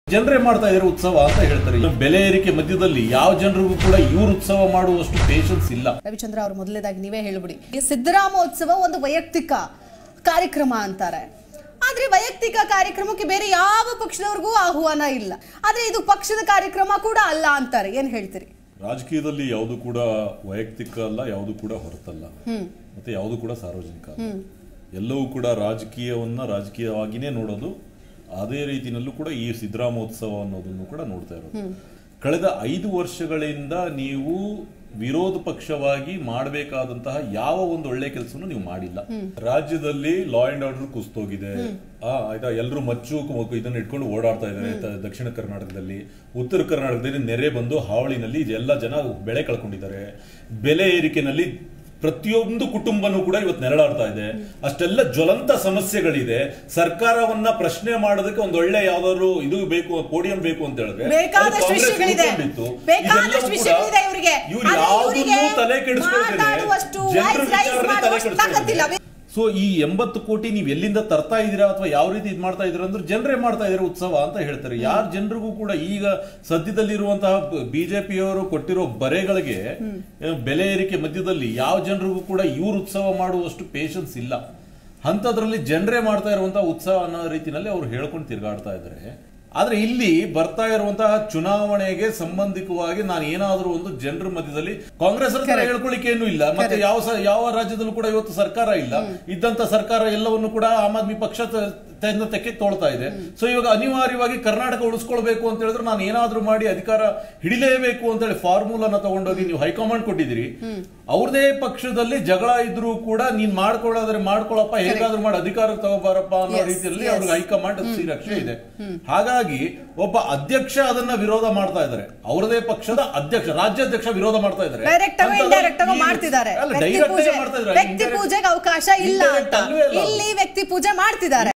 ಜನರೇ ಮಾಡ್ತಾ ಇದಾರೆ ಉತ್ಸವ ಅಂತ ಹೇಳ್ತಾರೆ ಇನ್ನು ಬೆಲೆ ಏರಿಕೆ ಮಧ್ಯದಲ್ಲಿ ಯಾವ ಜನರಿಗೂ ಕೂಡ ಇವ್ರು ಉತ್ಸವ ಮಾಡುವಷ್ಟು ಪೇಷನ್ಸ್ ಇಲ್ಲ ರವಿಚಂದ್ರ ಅವರು ಮೊದಲನೇದಾಗಿ ನೀವೇ ಹೇಳ್ಬಿಡಿ ಈ ಸಿದ್ದರಾಮೋತ್ಸವ ಒಂದು ವೈಯಕ್ತಿಕ ಕಾರ್ಯಕ್ರಮ ಅಂತಾರೆ ಆದ್ರೆ ವೈಯಕ್ತಿಕ ಕಾರ್ಯಕ್ರಮಕ್ಕೆ ಬೇರೆ ಯಾವ ಪಕ್ಷದವ್ರಿಗೂ ಆಹ್ವಾನ ಇಲ್ಲ ಆದ್ರೆ ಇದು ಪಕ್ಷದ ಕಾರ್ಯಕ್ರಮ ಕೂಡ ಅಲ್ಲ ಅಂತಾರೆ ಏನ್ ಹೇಳ್ತೀರಿ ರಾಜಕೀಯದಲ್ಲಿ ಯಾವುದು ಕೂಡ ವೈಯಕ್ತಿಕ ಅಲ್ಲ ಯಾವುದು ಕೂಡ ಹೊರತಲ್ಲ ಮತ್ತೆ ಯಾವುದು ಕೂಡ ಸಾರ್ವಜನಿಕ ಅಲ್ಲ. ಎಲ್ಲವೂ ಕೂಡ ರಾಜಕೀಯವನ್ನ ರಾಜಕೀಯವಾಗಿನೇ ನೋಡೋದು ಅದೇ ರೀತಿನಲ್ಲೂ ಕೂಡ ಈ ಸಿದ್ದರಾಮೋತ್ಸವ ಅನ್ನೋದನ್ನು ಕೂಡ ನೋಡ್ತಾ ಇರೋದು ಕಳೆದ ಐದು ವರ್ಷಗಳಿಂದ ನೀವು ವಿರೋಧ ಪಕ್ಷವಾಗಿ ಮಾಡಬೇಕಾದಂತಹ ಯಾವ ಒಂದು ಒಳ್ಳೆ ಕೆಲಸವನ್ನು ನೀವು ಮಾಡಿಲ್ಲ ರಾಜ್ಯದಲ್ಲಿ ಲಾ ಅಂಡ್ ಆರ್ಡರ್ ಕುಸ್ತೋಗಿದೆ ಆ, ಆಯ್ತಾ ಎಲ್ಲರೂ ಮಚ್ಚು ಕುಮಕ್ಕು ಇದನ್ನ ಇಟ್ಕೊಂಡು ಓಡಾಡ್ತಾ ಇದ್ದಾರೆ ತ- ದಕ್ಷಿಣ ಕರ್ನಾಟಕದಲ್ಲಿ ಉತ್ತರ ಕರ್ನಾಟಕದಲ್ಲಿ ನೆರೆ ಬಂದು ಹಾವಳಿನಲ್ಲಿ ಎಲ್ಲ ಜನ ಬೆಳೆ ಕಳ್ಕೊಂಡಿದ್ದಾರೆ ಬೆಲೆ ಏರಿಕೆನಲ್ಲಿ ಪ್ರತಿಯೊಂದು ಕುಟುಂಬನೂ ಕೂಡ ಇವತ್ತು ನೆರಳಾಡ್ತಾ ಇದೆ ಅಷ್ಟೆಲ್ಲ ಜ್ವಲಂತ ಸಮಸ್ಯೆಗಳಿದೆ ಸರ್ಕಾರವನ್ನ ಪ್ರಶ್ನೆ ಮಾಡೋದಕ್ಕೆ ಒಂದು ಒಳ್ಳೆ ಯಾವ್ದಾದ್ರು ಇದು ಬೇಕು ಪೋಡಿಯಂ ಬೇಕು ಅಂತ ಹೇಳಿದ್ರೆ ಅದು ಬೇಕಾದಷ್ಟು ಕಾಂಗ್ರೆಸ್ ವಿಷಯಗಳಿದೆ ಉಳ್ಕೊಂಡಿತ್ತು. ಬೇಕಾದಷ್ಟು ಇದೆಲ್ಲವೂ ಕೂಡ ವಿಷಯಗಳಿದೆ ಇವರಿಗೆ ಇವ್ರು ಯಾವುದನ್ನೂ ತಲೆ ಕೆಡಿಸ್ಕೊಳ್ದೇನೆ ಮಾತಾಡುವಷ್ಟು ಜನರ voice raise ವಿಚಾರದಲ್ಲಿ ತಲೆ ಮಾಡುವಷ್ಟು ತಾಕತ್ತಿಲ್ಲ. ಕೆಡಿಸ್ಕೊಳ್ದೇನೆ. ಸೊ ಈ ಎಂಬತ್ತು ಕೋಟಿ ನೀವು ಎಲ್ಲಿಂದ ತರ್ತಾ ಇದ್ದೀರಾ ಅಥವಾ ಯಾವ ರೀತಿ ಇದು ಮಾಡ್ತಾ ಇದ್ದೀರಾ ಅಂದ್ರೆ ಜನರೇ ಮಾಡ್ತಾ ಇದ್ದಾರೆ ಉತ್ಸವ ಅಂತ ಹೇಳ್ತಾರೆ ಯಾರ ಜನರಿಗೂ ಕೂಡ ಈಗ ಸದ್ಯದಲ್ಲಿರುವಂತಹ ಬಿಜೆಪಿಯವರು ಕೊಟ್ಟಿರೋ ಬರೆಗಳಿಗೆ ಆ, ಬೆಲೆ ಏರಿಕೆ ಮಧ್ಯದಲ್ಲಿ ಯಾವ ಜನರಿಗೂ ಕೂಡ ಇವ್ರು ಉತ್ಸವ ಮಾಡುವಷ್ಟು ಪೇಷನ್ಸ್ ಇಲ್ಲ ಅಂಥದ್ರಲ್ಲಿ ಜನರೇ ಮಾಡ್ತಾ ಇರುವಂತಹ ಉತ್ಸವ ಅನ್ನೋ ರೀತಿನಲ್ಲಿ ಅವ್ರು ಹೇಳ್ಕೊಂಡು ತಿರುಗಾಡ್ತಾ ಇದ್ದಾರೆ ಆದ್ರೆ ಇಲ್ಲಿ ಬರ್ತಾ ಇರುವಂತಹ ಚುನಾವಣೆಗೆ ಸಂಬಂಧಿಕವಾಗಿ ನಾನು ಏನಾದ್ರೂ ಒಂದು ಜನರ ಮಧ್ಯದಲ್ಲಿ ಕಾಂಗ್ರೆಸ್ ಹತ್ರ ಹೇಳ್ಕೊಳ್ಳಿಕ್ಕೆ ಏನೂ ಇಲ್ಲ ಮತ್ತೆ ಯಾವ ಸ- ಯಾವ ರಾಜ್ಯದಲ್ಲೂ ಕೂಡ ಇವತ್ತು ಸರ್ಕಾರ ಇಲ್ಲ ಇದ್ದಂತ ಸರ್ಕಾರ ಎಲ್ಲವನ್ನು ಕೂಡ ಆಮ್ ಆದ್ಮಿ ಪಕ್ಷ ತ- ತನ್ನ ತೆಕ್ಕೆ ತೋಳ್ತಾ ಇದೆ ಸೊ ಇವಾಗ ಅನಿವಾರ್ಯವಾಗಿ ಕರ್ನಾಟಕ ಉಳಿಸ್ಕೊಳ್ಬೇಕು ಅಂತ ಹೇಳಿದ್ರೆ ನಾನು ಏನಾದ್ರೂ ಮಾಡಿ ಅಧಿಕಾರ ಹಿಡಿಲೇಬೇಕು ಅಂತ ಹೇಳಿ ಫಾರ್ಮುಲಾನ ತಗೊಂಡೋಗಿ ನೀವು ಹೈಕಮಾಂಡ್ ಕೊಟ್ಟಿದ್ದೀರಿ ಅವ್ರದೇ ಪಕ್ಷದಲ್ಲಿ ಜಗಳ ಇದ್ರೂ ಕೂಡ ನೀನ್ ಮಾಡ್ಕೊಳ್ಳೋದ್ರೆ ಮಾಡ್ಕೊಳಪ್ಪ ಹೇಗಾದ್ರೂ ಮಾಡಿ ಅಧಿಕಾರ ತಗೋಬಾರಪ್ಪ ಅನ್ನೋ Yes, ರೀತಿಯಲ್ಲಿ yes. ಅವ್ರಿಗೆ ಹೈಕಮಾಂಡ್ ಶ್ರೀರಕ್ಷೆ ಇದೆ ಹಾಗಾಗಿ ಒಬ್ಬ ಅಧ್ಯಕ್ಷ ಅದನ್ನ ವಿರೋಧ ಮಾಡ್ತಾ ಇದ್ದಾರೆ ಅವರದೇ ಪಕ್ಷದ ಅಧ್ಯಕ್ಷ ರಾಜ್ಯಾಧ್ಯಕ್ಷ ವಿರೋಧ ಮಾಡ್ತಾ ಇದ್ದಾರೆ ಡೈರೆಕ್ಟ್ ಆಗೋ ಅಂತದ್ದು ಇಂಡೈರೆಕ್ಟ್ ಆಗೋ ಈ- ಮಾಡ್ತಿದ್ದಾರೆ ಅಲ್ಲ ವ್ಯಕ್ತಿ direct ಆಗೇ ಪೂಜೆ ಮಾಡ್ತಾ ಇದ್ದಾರೆ. ವ್ಯಕ್ತಿ Indirect- ಪೂಜೆಗೆ ಅವಕಾಶ ಇಲ್ಲ Indirect ಅಂತ ಅಲ್ವೇ ಅಲ್ಲ ಅದು. ಇಲ್ಲಿ ವ್ಯಕ್ತಿ ಪೂಜೆ ಮಾಡ್ತಿದ್ದಾರೆ